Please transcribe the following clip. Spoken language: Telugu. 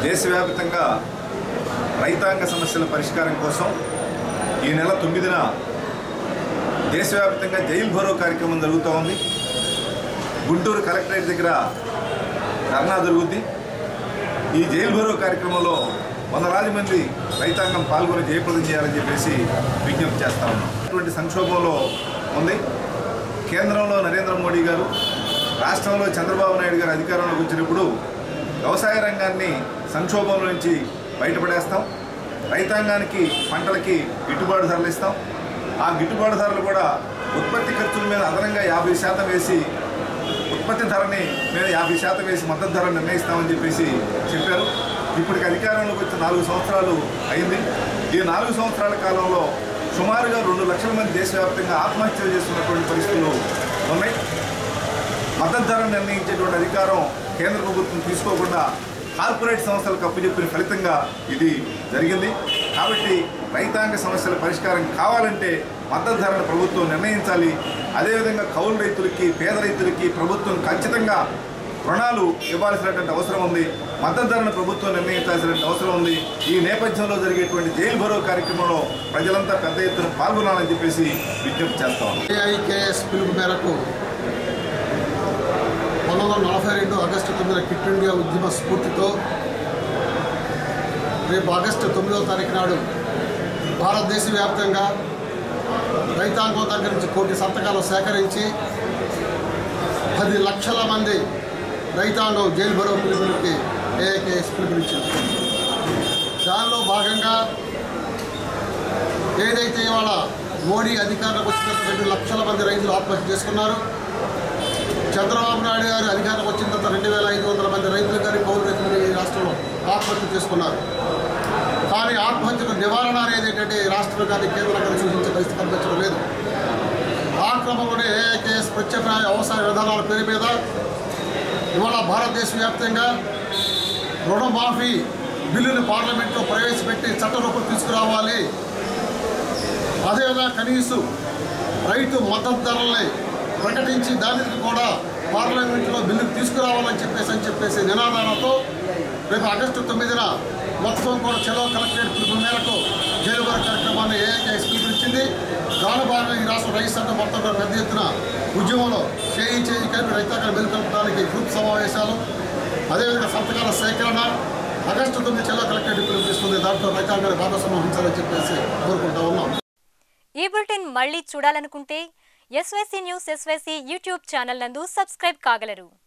దేశవ్యాప్తంగా రైతాంగ సమస్యల పరిష్కారం కోసం ఈ నెల తొమ్మిదిన దేశవ్యాప్తంగా జైల్ భరో కార్యక్రమం జరుగుతూ ఉంది గుంటూరు కలెక్టరేట్ దగ్గర ధర్నా జరుగుద్ది ఈ జైల్ భరో కార్యక్రమంలో వందలాది మంది రైతాంగం పాల్గొని జయప్రదం చేయాలని చెప్పేసి విజ్ఞప్తి చేస్తా ఉన్నాం ఇటువంటి సంక్షోభంలో ఉంది కేంద్రంలో నరేంద్ర మోడీ గారు రాష్ట్రంలో చంద్రబాబు నాయుడు గారు అధికారంలోకి వచ్చినప్పుడు వ్యవసాయ రంగాన్ని సంక్షోభం నుంచి బయటపడేస్తాం రైతాంగానికి పంటలకి గిట్టుబాటు ధరలు ఇస్తాం ఆ గిట్టుబాటు ధరలు కూడా ఉత్పత్తి ఖర్చుల మీద అదనంగా యాభై శాతం వేసి ఉత్పత్తి ధరని మీద యాభై శాతం వేసి మద్దతు ధర నిర్ణయిస్తామని చెప్పేసి చెప్పారు ఇప్పటికి అధికారంలోకి వచ్చి నాలుగు సంవత్సరాలు అయింది ఈ నాలుగు సంవత్సరాల కాలంలో సుమారుగా రెండు లక్షల మంది దేశవ్యాప్తంగా ఆత్మహత్యలు చేస్తున్నటువంటి పరిస్థితులు ఉన్నాయి మద్దతు ధర నిర్ణయించేటువంటి అధికారం కేంద్ర ప్రభుత్వం తీసుకోకుండా కార్పొరేట్ సంస్థలకు అప్పచెప్పిన ఫలితంగా ఇది జరిగింది కాబట్టి రైతాంగ సమస్యల పరిష్కారం కావాలంటే మద్దతు ధరను ప్రభుత్వం నిర్ణయించాలి అదేవిధంగా కౌలు రైతులకి పేద రైతులకి ప్రభుత్వం ఖచ్చితంగా రుణాలు ఇవ్వాల్సినటువంటి అవసరం ఉంది మద్దతు ధరను ప్రభుత్వం నిర్ణయించాల్సినటువంటి అవసరం ఉంది ఈ నేపథ్యంలో జరిగేటువంటి జైలు భరో కార్యక్రమంలో ప్రజలంతా పెద్ద ఎత్తున పాల్గొనాలని చెప్పేసి విజ్ఞప్తి చేస్తాం ఏఐకేఎస్ పిలుపు మేరకు పంతొమ్మిది వందల నలభై రెండు ఆగస్టు తొమ్మిదిన క్విట్ ఇండియా ఉద్యమ స్ఫూర్తితో రేపు ఆగస్టు తొమ్మిదవ తారీఖు నాడు భారతదేశ వ్యాప్తంగా రైతాంగం దగ్గర నుంచి కోటి సంతకాలు సేకరించి పది లక్షల మంది రైతాంగం జైలు బరో పిలుపునికి ఏఐకేఎస్ పిలుపునిచ్చింది దానిలో భాగంగా ఏదైతే ఇవాళ మోడీ అధికారంలోకి వచ్చిన రెండు లక్షల మంది రైతులు ఆత్మహత్య చేసుకున్నారు చంద్రబాబు నాయుడు గారు అధికారంలోకి వచ్చిన తర్వాత రెండు వేల ఐదు వందల మంది రైతులు కానీ కౌలు రైతులు ఈ రాష్ట్రంలో ఆత్మహత్య చేసుకున్నారు కానీ ఆత్మహత్యల నివారణ అనేది ఏంటంటే ఈ రాష్ట్రం కానీ కేంద్రం కానీ సూచించే పరిస్థితి కనిపించడం లేదు ఆ క్రమంలోనే ఏఐకేఎస్ ప్రత్యామ్నాయ వ్యవసాయ విధానాల పేరు మీద ఇవాళ భారతదేశ వ్యాప్తంగా రుణమాఫీ బిల్లును పార్లమెంట్లో ప్రవేశపెట్టి చట్టరూపం తీసుకురావాలి అదేవిధంగా కనీసం రైతు మద్దతు ధరల్ని ప్రకటించి దానికి కూడా పార్లమెంట్లో బిల్లు తీసుకురావాలని చెప్పేసి అని చెప్పేసి నినాదాలతో రేపు ఆగస్టు తొమ్మిదిన మొత్తం కూడా చెలో కలెక్టరేట్ పిలుపు మేరకు జైలుబారు కార్యక్రమాన్ని ఏఐకేఎస్ పిలుపునిచ్చింది దాని భాగంగా ఈ రాష్ట్ర రైతు సంఘం మొత్తం కూడా పెద్ద ఎత్తున ఉద్యమంలో చేయి చేయి కలిపి రైతాంగాన్ని మెలుకొల్పడానికి గ్రూప్ సమావేశాలు అదేవిధంగా సంతకాల సేకరణ ఆగస్టు తొమ్మిది చెలో కలెక్టరేట్ పిలుపునిస్తుంది దాంట్లో రైతాంగాన్ని భాగస్వామ్యం వహించాలని చెప్పేసి కోరుకుంటా ఉన్నాం ఈ బులెటిన్ మళ్ళీ చూడాలనుకుంటే SYC news SYC YouTube channel నందు సబ్స్క్రైబ్ కాగలరు